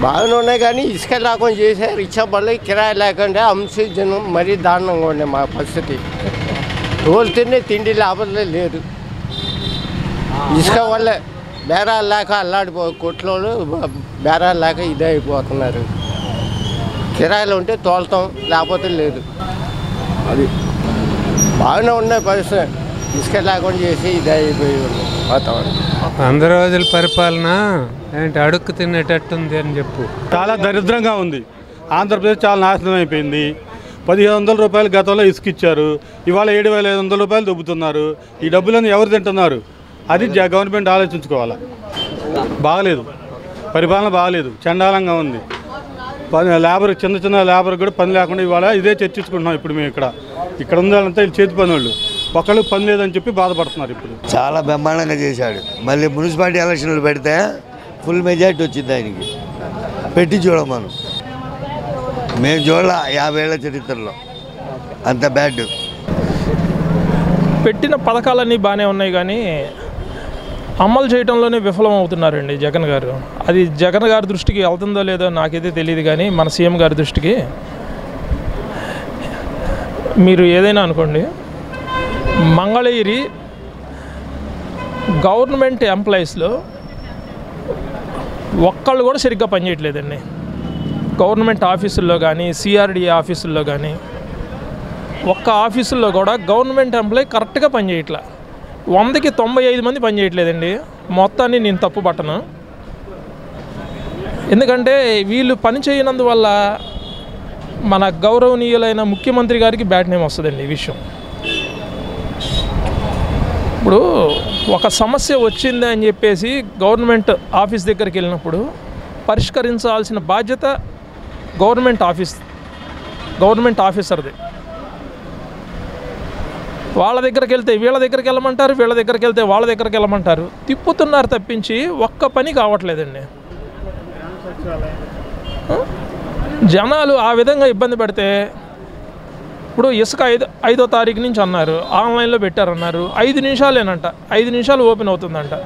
బాగానే ఉన్నాయి కానీ ఇసుక లేకుండా చేసే రిక్షా బళ్ళు కిరాయి లేకుండా అంశీజనం మరీ దారుణంగా ఉండే మా పరిస్థితి తోలుతూనే తిండి లేకపోతే లేదు ఇసుక వల్లే బేరాలు లేక అల్లాడిపో కొట్లో బేరాలు లేక ఇదే అయిపోతున్నారు కిరాయిలు ఉంటే తోలుతాం లేకపోతే లేదు అది బాగానే ఉన్నాయి పరిస్థితి ఇసుక లేకుండా చేసి ఇదే అయిపోయి ఉంది వాతావరణం వంద రోజుల పరిపాలన ఏంటి అడుక్కు తినేటట్టుంది అని చెప్పు చాలా దరిద్రంగా ఉంది ఆంధ్రప్రదేశ్ చాలా నాశనం అయిపోయింది పదిహేను వందల రూపాయలు గతంలో ఇసుక ఇచ్చారు ఇవాళ ఏడు వేల ఐదు వందల రూపాయలు దొబ్బుతున్నారు ఈ డబ్బులను ఎవరు తింటున్నారు అది జ- గవర్నమెంట్ ఆలోచించుకోవాలి బాగలేదు పరిపాలన బాగలేదు చండాలంగా ఉంది పని లేబర్ చిన్న చిన్న లేబర్ కూడా పని లేకుండా ఇవాళ ఇదే చర్చించుకుంటున్నాం ఇప్పుడు మేము ఇక్కడ ఇక్కడ ఉన్న వాళ్ళంతా వీళ్ళు చేతి పని వాళ్ళు ఒకళ్ళకి పని లేదని చెప్పి బాధపడుతున్నారు ఇప్పుడు చాలా బ్రహ్మాండంగా చేశాడు మళ్ళీ మున్సిపాలిటీ ఎలక్షన్లు పెడితే ఫుల్ మెజారిటీ వచ్చింది ఆయనకి పెట్టి చూడమను మేము చూడాల యాభై ఏళ్ళ చరిత్రలో అంత బ్యాడ్ పెట్టిన పథకాలన్నీ బాగానే ఉన్నాయి కానీ అమలు చేయడంలోనే విఫలం అవుతున్నారండి జగన్ గారు అది జగన్ గారి దృష్టికి వెళ్తుందో లేదో నాకైతే తెలియదు కానీ మన సీఎం గారి దృష్టికి మీరు ఏదైనా అనుకోండి మంగళగిరి గవర్నమెంట్ ఎంప్లాయీస్లో ఒక్కళ్ళు కూడా సరిగ్గా పనిచేయట్లేదండి గవర్నమెంట్ ఆఫీసుల్లో కానీ సిఆర్డిఏ ఆఫీసుల్లో కానీ ఒక్క ఆఫీసుల్లో కూడా గవర్నమెంట్ ఎంప్లాయీ కరెక్ట్గా పనిచేయట్లా వందకి తొంభై ఐదు మంది పనిచేయట్లేదండి మొత్తాన్ని నేను తప్పు పట్టను ఎందుకంటే వీళ్ళు పని చేయనందువల్ల మన గౌరవనీయులైన ముఖ్యమంత్రి గారికి బ్యాడ్ నేమ్ వస్తుందండి ఈ విషయం ఇప్పుడు ఒక సమస్య వచ్చింది అని చెప్పేసి గవర్నమెంట్ ఆఫీస్ దగ్గరికి వెళ్ళినప్పుడు పరిష్కరించాల్సిన బాధ్యత గవర్నమెంట్ ఆఫీస్ గవర్నమెంట్ ఆఫీసర్ది వాళ్ళ దగ్గరికి వెళ్తే వీళ్ళ దగ్గరికి వెళ్ళమంటారు వీళ్ళ దగ్గరికి వెళ్తే వాళ్ళ దగ్గరికి వెళ్ళమంటారు తిప్పుతున్నారు తప్పించి ఒక్క పని కావట్లేదండి ఆ? జనాలు ఆ విధంగా ఇబ్బంది పడితే ఇప్పుడు ఇసుక ఐదు ఐదో తారీఖు నుంచి అన్నారు ఆన్లైన్లో పెట్టారన్నారు ఐదు నిమిషాలేనంట ఐదు నిమిషాలు ఓపెన్ అవుతుందంట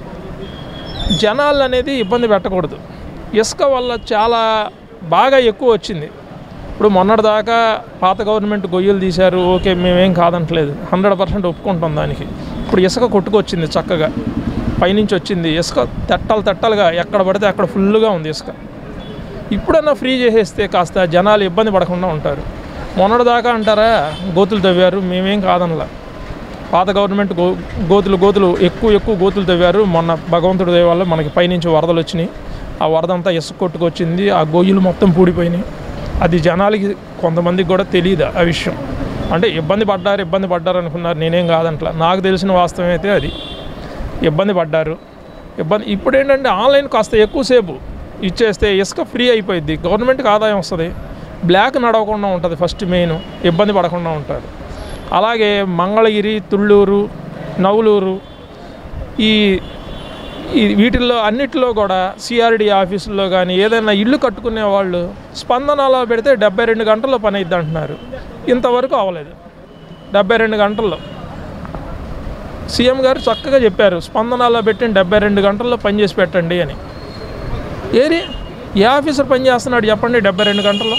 జనాలు అనేది ఇబ్బంది పెట్టకూడదు ఇసుక వల్ల చాలా బాగా ఎక్కువ వచ్చింది ఇప్పుడు మొన్నటిదాకా పాత గవర్నమెంట్ గొయ్యలు తీశారు ఓకే మేమేం కాదంటలేదు హండ్రెడ్ పర్సెంట్ ఒప్పుకుంటాం దానికి ఇప్పుడు ఇసుక కొట్టుకొచ్చింది చక్కగా పైనుంచి వచ్చింది ఇసుక తెట్టలు తెట్టలుగా ఎక్కడ పడితే అక్కడ ఫుల్గా ఉంది ఇసుక ఇప్పుడన్నా ఫ్రీ చేసేస్తే కాస్త జనాలు ఇబ్బంది పడకుండా ఉంటారు మొన్నటిదాకా అంటారా గోతులు తవ్వారు మేమేం కాదనలా పాత గవర్నమెంట్ గో గోతులు గోతులు ఎక్కువ ఎక్కువ గోతులు తవ్వారు మొన్న భగవంతుడి దయ వల్ల మనకి పైనుంచి వరదలు వచ్చినాయి ఆ వరద అంతా ఇసుక కొట్టుకొచ్చింది ఆ గొయ్యలు మొత్తం పూడిపోయినాయి అది జనాలకి కొంతమందికి కూడా తెలియదు ఆ విషయం అంటే ఇబ్బంది పడ్డారు ఇబ్బంది పడ్డారు అనుకున్నారు నేనేం కాదంట్లా నాకు తెలిసిన వాస్తవం అయితే అది ఇబ్బంది పడ్డారు ఇబ్బంది ఇప్పుడు ఏంటంటే ఆన్లైన్ కాస్త ఎక్కువసేపు ఇచ్చేస్తే ఇసుక ఫ్రీ అయిపోయింది గవర్నమెంట్కి ఆదాయం వస్తుంది బ్లాక్ నడవకుండా ఉంటుంది ఫస్ట్ మెయిన్ ఇబ్బంది పడకుండా ఉంటారు అలాగే మంగళగిరి తుళ్ళూరు నవలూరు ఈ ఈ వీటిల్లో అన్నిటిలో కూడా సిఆర్డి ఆఫీసుల్లో కానీ ఏదైనా ఇల్లు కట్టుకునే వాళ్ళు స్పందనలో పెడితే డెబ్బై రెండు గంటల్లో పని అయిద్ది అంటున్నారు ఇంతవరకు అవ్వలేదు డెబ్బై రెండు గంటల్లో సీఎం గారు చక్కగా చెప్పారు స్పందనలో పెట్టిన డెబ్బై రెండు గంటల్లో పని చేసి పెట్టండి అని ఏరి ఏ ఆఫీసర్ పని చేస్తున్నాడు చెప్పండి డెబ్బై రెండు గంటల్లో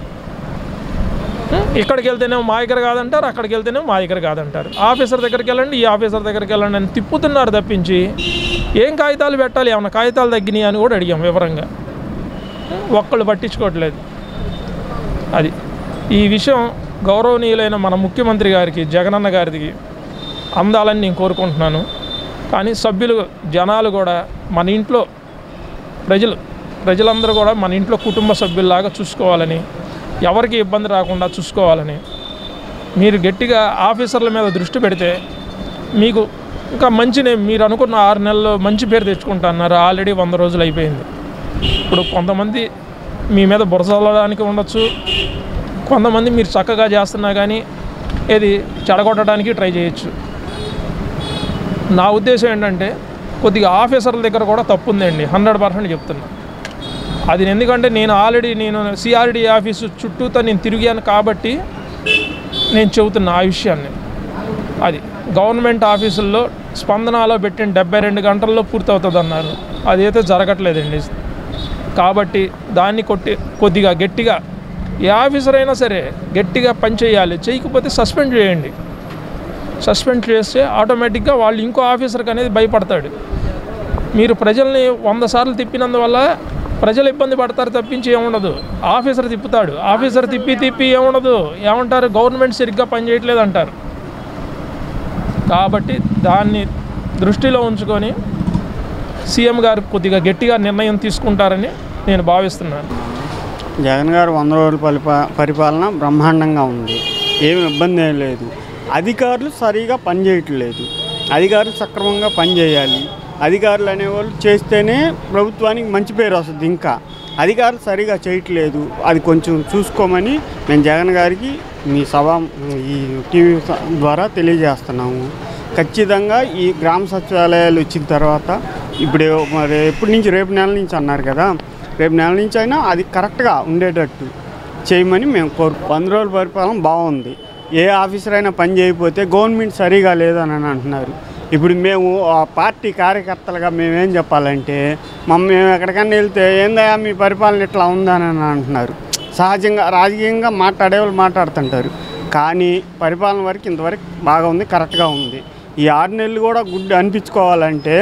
ఉం? ఇక్కడికి వెళ్తేనేమో మా దగ్గర కాదంటారు అక్కడికి వెళ్తేనేమో మా దగ్గర కాదంటారు ఆఫీసర్ దగ్గరికి వెళ్ళండి ఈ ఆఫీసర్ దగ్గరికి వెళ్ళండి అని తిప్పుతున్నారు తప్పించి ఏం కాగితాలు పెట్టాలి ఏమైనా కాగితాలు తగ్గినాయి అని కూడా అడిగాం వివరంగా ఉం? ఒక్కళ్ళు పట్టించుకోవట్లేదు అది ఈ విషయం గౌరవనీయులైన మన ముఖ్యమంత్రి గారికి జగనన్న గారికి అందాలని నేను కోరుకుంటున్నాను కానీ సభ్యులు జనాలు కూడా మన ఇంట్లో ప్రజలు ప్రజలందరూ కూడా మన ఇంట్లో కుటుంబ సభ్యుల్లాగా చూసుకోవాలని ఎవరికి ఇబ్బంది రాకుండా చూసుకోవాలని మీరు గట్టిగా ఆఫీసర్ల మీద దృష్టి పెడితే మీకు ఇంకా మంచినే మీరు అనుకున్న ఆరు నెలల్లో మంచి పేరు తెచ్చుకుంటున్నారు ఆల్రెడీ వంద రోజులు అయిపోయింది ఇప్పుడు కొంతమంది మీ మీద బురసలడానికి ఉండొచ్చు కొంతమంది మీరు చక్కగా చేస్తున్నా కానీ ఏది చెడగొట్టడానికి ట్రై చేయొచ్చు నా ఉద్దేశం ఏంటంటే కొద్దిగా ఆఫీసర్ల దగ్గర కూడా తప్పు ఉందండి హండ్రెడ్ పర్సెంట్ చెప్తున్నా అది ఎందుకంటే నేను ఆల్రెడీ నేను సిఆర్డి ఆఫీసు చుట్టూతో నేను తిరిగాను కాబట్టి నేను చెబుతున్నా ఆ విషయాన్ని అది గవర్నమెంట్ ఆఫీసుల్లో స్పందనలో పెట్టిన డెబ్బై రెండు గంటల్లో పూర్తవుతుంది అన్నారు అదైతే జరగట్లేదండి కాబట్టి దాన్ని కొట్టి కొద్దిగా గట్టిగా ఏ ఆఫీసర్ అయినా సరే గట్టిగా పనిచేయాలి చేయకపోతే సస్పెండ్ చేయండి సస్పెండ్ చేస్తే ఆటోమేటిక్గా వాళ్ళు ఇంకో ఆఫీసర్కి అనేది భయపడతాడు మీరు ప్రజల్ని వంద సార్లు తిప్పినందువల్ల ప్రజలు ఇబ్బంది పడతారు తప్పించి ఏముండదు ఆఫీసర్ తిప్పుతాడు ఆఫీసర్ తిప్పి తిప్పి ఏముండదు ఏమంటారు గవర్నమెంట్ సరిగ్గా పనిచేయట్లేదు అంటారు కాబట్టి దాన్ని దృష్టిలో ఉంచుకొని సీఎం గారు కొద్దిగా గట్టిగా నిర్ణయం తీసుకుంటారని నేను భావిస్తున్నాను జగన్ గారు వంద రోజుల పరిపా పరిపాలన బ్రహ్మాండంగా ఉంది ఏమి ఇబ్బంది ఏం లేదు అధికారులు సరిగా పనిచేయట్లేదు అధికారులు సక్రమంగా పనిచేయాలి అధికారులు అనేవాళ్ళు చేస్తేనే ప్రభుత్వానికి మంచి పేరు వస్తుంది ఇంకా అధికారులు సరిగా చేయట్లేదు అది కొంచెం చూసుకోమని మేము జగన్ గారికి మీ సభ ఈ టీవీ స- ద్వారా తెలియజేస్తున్నాము ఖచ్చితంగా ఈ గ్రామ సచివాలయాలు వచ్చిన తర్వాత ఇప్పుడు మరి ఎప్పటి నుంచి రేపు నెల నుంచి అన్నారు కదా రేపు నెల నుంచి అయినా అది కరెక్ట్గా ఉండేటట్టు చేయమని మేము కోరు వంద రోజుల పరిపాలన బాగుంది ఏ ఆఫీసర్ అయినా పని చేయకపోతే గవర్నమెంట్ సరిగా లేదని అని అంటున్నారు ఇప్పుడు మేము ఆ పార్టీ కార్యకర్తలుగా మేమేం చెప్పాలంటే మమ్మల్ని మేము ఎక్కడికైనా వెళ్తే ఏందయ్యా మీ పరిపాలన ఇట్లా ఉందని అని అంటున్నారు సహజంగా రాజకీయంగా మాట్లాడేవాళ్ళు మాట్లాడుతుంటారు కానీ పరిపాలన వరకు ఇంతవరకు బాగా ఉంది కరెక్ట్గా ఉంది ఈ ఆరు నెలలు కూడా గుడ్ అనిపించుకోవాలంటే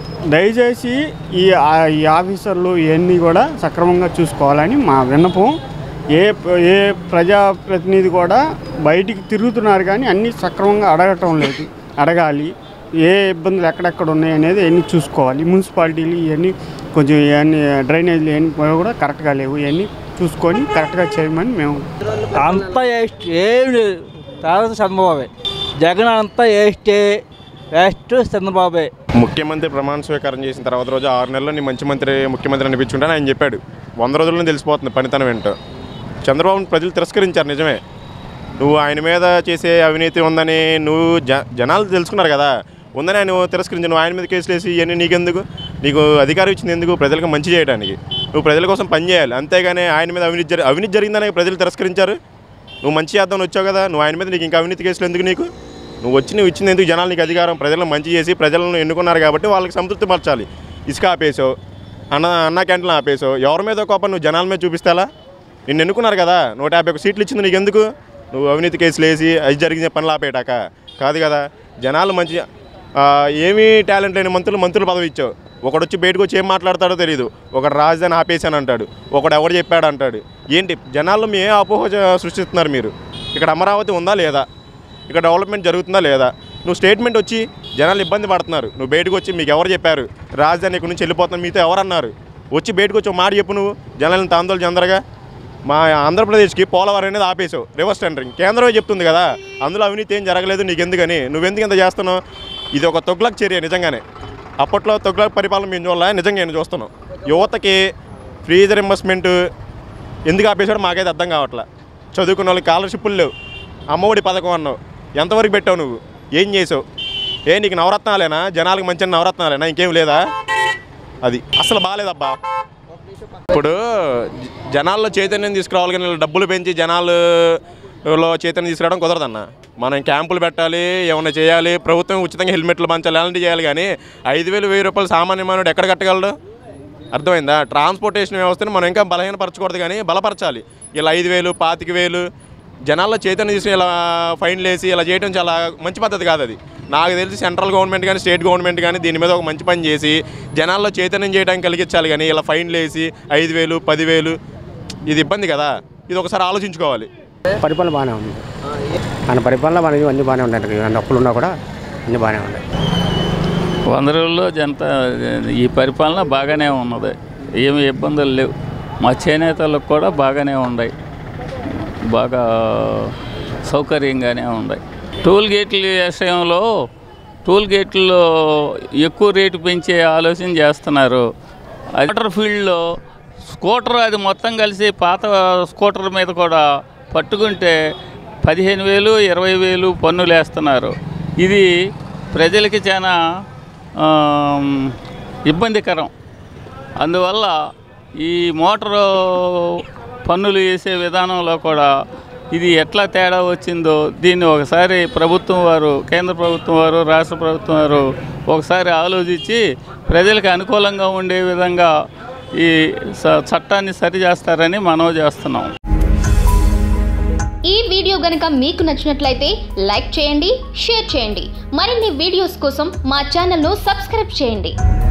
దయచేసి ఈ ఆ- ఈ ఆఫీసర్లు ఇవన్నీ కూడా సక్రమంగా చూసుకోవాలని మా విన్నపం ఏ ఏ ప్రజాప్రతినిధి కూడా బయటికి తిరుగుతున్నారు కానీ అన్నీ సక్రమంగా అడగటం లేదు అడగాలి ఏ ఇబ్బందులు ఎక్కడెక్కడ ఉన్నాయి అనేది అన్నీ చూసుకోవాలి మున్సిపాలిటీలు ఇవన్నీ కొంచెం ఇవన్నీ డ్రైనేజీలు ఇవన్నీ కూడా కరెక్ట్గా లేవు ఇవన్నీ చూసుకొని కరెక్ట్గా చేయమని మేము అంతా వేస్ట్ ఏం లేదు తర్వాత చంద్రబాబే జగన్ అంతా వేస్టే వేస్ట్ చంద్రబాబే ముఖ్యమంత్రి ప్రమాణ స్వీకారం చేసిన తర్వాత రోజు ఆరు నెలల్లో నీ మంచి మంత్రి ముఖ్యమంత్రి అనిపించుంటే ఆయన చెప్పాడు వంద రోజుల్లో తెలిసిపోతుంది పనితనం ఏంటో చంద్రబాబును ప్రజలు తిరస్కరించారు నిజమే నువ్వు ఆయన మీద చేసే అవినీతి ఉందని నువ్వు జ జనాలు తెలుసుకున్నారు కదా ఉందని ఆయన తిరస్కరించి నువ్వు ఆయన మీద కేసులు వేసి ఇవన్నీ నీకెందుకు నీకు అధికారం ఇచ్చింది ఎందుకు ప్రజలకు మంచి చేయడానికి నువ్వు ప్రజల కోసం పని చేయాలి అంతేగాని ఆయన మీద అవినీతి జరి అవినీతి జరిగిందని ప్రజలు తిరస్కరించారు నువ్వు మంచి చేద్దామని వచ్చావు కదా నువ్వు ఆయన మీద నీకు ఇంకా అవినీతి కేసులు ఎందుకు నీకు నువ్వు వచ్చి నువ్వు ఇచ్చింది ఎందుకు జనాలు నీకు అధికారం ప్రజలను మంచి చేసి ప్రజలను ఎన్నుకున్నారు కాబట్టి వాళ్ళకి సంతృప్తి పరచాలి ఇసుక ఆపేసావు అన్న అన్న క్యాంటీన్ ఆపేసావు ఎవరి మీద కోపం నువ్వు జనాల మీద చూపిస్తాలా నిన్ను ఎన్నుకున్నారు కదా నూట యాభై ఒక సీట్లు ఇచ్చింది నీకు ఎందుకు నువ్వు అవినీతి కేసులు వేసి అది జరిగిన పనులు ఆపేటాక కాదు కదా జనాలు మంచి ఆ, ఏమీ టాలెంట్ లేని మంత్రులు మంత్రులు పదవి ఇచ్చావు ఒకడు వచ్చి బయటకు వచ్చి ఏం మాట్లాడతాడో తెలియదు ఒకడు రాజధాని ఆపేసాను అంటాడు ఒకడు ఎవడు చెప్పాడు అంటాడు ఏంటి జనాల్లో మీ ఏ అపోహ జ- సృష్టిస్తున్నారు మీరు ఇక్కడ అమరావతి ఉందా లేదా ఇక్కడ డెవలప్మెంట్ జరుగుతుందా లేదా నువ్వు స్టేట్మెంట్ వచ్చి జనాలు ఇబ్బంది పడుతున్నారు నువ్వు బయటకు వచ్చి మీకు ఎవరు చెప్పారు రాజధాని ఇక్కడ నుంచి వెళ్ళిపోతున్నా మీతో ఎవరు అన్నారు వచ్చి బయటకు వచ్చి ఒక మాట చెప్పు నువ్వు జనాలను తాందోళన చెందరగా మా ఆంధ్రప్రదేశ్కి పోలవరం అనేది ఆపేసావు రివర్స్ టెండరింగ్ కేంద్రమే చెప్తుంది కదా అందులో అవినీతి ఏం జరగలేదు నీకు ఎందుకని నువ్వెందుకు ఇంత చేస్తున్నావు ఇది ఒక తొగ్లక్ చర్య నిజంగానే అప్పట్లో తొగ్లక్ పరిపాలన మేము చూడాలి నిజంగా నేను చూస్తున్నాం యువతకి ఫ్రీజ్ రింబర్స్మెంట్ ఎందుకు ఆపేశాడో మాకైతే అర్థం కావట్లే చదువుకున్న వాళ్ళకి స్కాలర్షిప్లు లేవు అమ్మఒడి పథకం అన్నావు ఎంతవరకు పెట్టావు నువ్వు ఏం చేసావు ఏ నీకు నవరత్నాలేనా జనాలకు మంచి నవరత్నాలేనా ఇంకేం లేదా అది అసలు బాగాలేదబ్బా ఇప్పుడు జ- జనాల్లో చైతన్యం తీసుకురావాలి కానీ వీళ్ళు డబ్బులు పెంచి జనాలలో చైతన్యం తీసుకురావడం కుదరదన్న మనం క్యాంపులు పెట్టాలి ఏమైనా చేయాలి ప్రభుత్వం ఉచితంగా హెల్మెట్లు పంచాలి అలాంటివి చేయాలి కానీ ఐదు వేలు వెయ్యి రూపాయలు సామాన్య మానవుడు ఎక్కడ కట్టగలడు అర్థమైందా ట్రాన్స్పోర్టేషన్ వ్యవస్థను మనం ఇంకా బలహీనపరచకూడదు కానీ బలపరచాలి ఇలా ఐదు వేలు పాతిక వేలు జనాల్లో చైతన్యం తీసుకుని ఇలా ఫైన్లు వేసి ఇలా చేయడం చాలా మంచి పద్ధతి కాదు అది నాకు తెలిసి సెంట్రల్ గవర్నమెంట్ కానీ స్టేట్ గవర్నమెంట్ కానీ దీని మీద ఒక మంచి పని చేసి జనాల్లో చైతన్యం చేయడానికి కలిగించాలి కానీ ఇలా ఫైన్లు వేసి ఐదు వేలు పదివేలు ఇది ఇబ్బంది కదా ఇది ఒకసారి ఆలోచించుకోవాలి పరిపాలన బాగానే ఉంది మన పరిపాలన మనకి అన్ని బాగానే ఉన్నాయి అన్ని అప్పులు ఉన్నా కూడా అన్ని బాగానే ఉన్నాయి వంద రోజుల్లో జనతా ఈ పరిపాలన బాగానే ఉన్నది ఏమి ఇబ్బందులు లేవు మా చేనేతలకు కూడా బాగానే ఉన్నాయి బాగా సౌకర్యంగానే ఉన్నాయి టోల్ గేట్ల విషయంలో టోల్ గేట్లలో ఎక్కువ రేటు పెంచే ఆలోచన చేస్తున్నారు అది వాటర్ ఫీల్డ్లో స్కూటర్ అది మొత్తం కలిసి పాత స్కూటర్ మీద కూడా పట్టుకుంటే పదిహేను వేలు ఇరవై వేలు పన్నులు వేస్తున్నారు ఇది ప్రజలకి చాలా ఆమ్, ఇబ్బందికరం అందువల్ల ఈ మోటారు పన్నులు వేసే విధానంలో కూడా ఇది ఎట్లా తేడా వచ్చిందో దీన్ని ఒకసారి ప్రభుత్వం వారు కేంద్ర ప్రభుత్వం వారు రాష్ట్ర ప్రభుత్వం వారు ఒకసారి ఆలోచించి ప్రజలకు అనుకూలంగా ఉండే విధంగా ఈ స- చట్టాన్ని సరి చేస్తారని మనవి చేస్తున్నాం ఈ వీడియో గనుక మీకు నచ్చినట్లయితే లైక్ చేయండి షేర్ చేయండి మరిన్ని వీడియోస్ కోసం మా ఛానల్ను సబ్స్క్రైబ్ చేయండి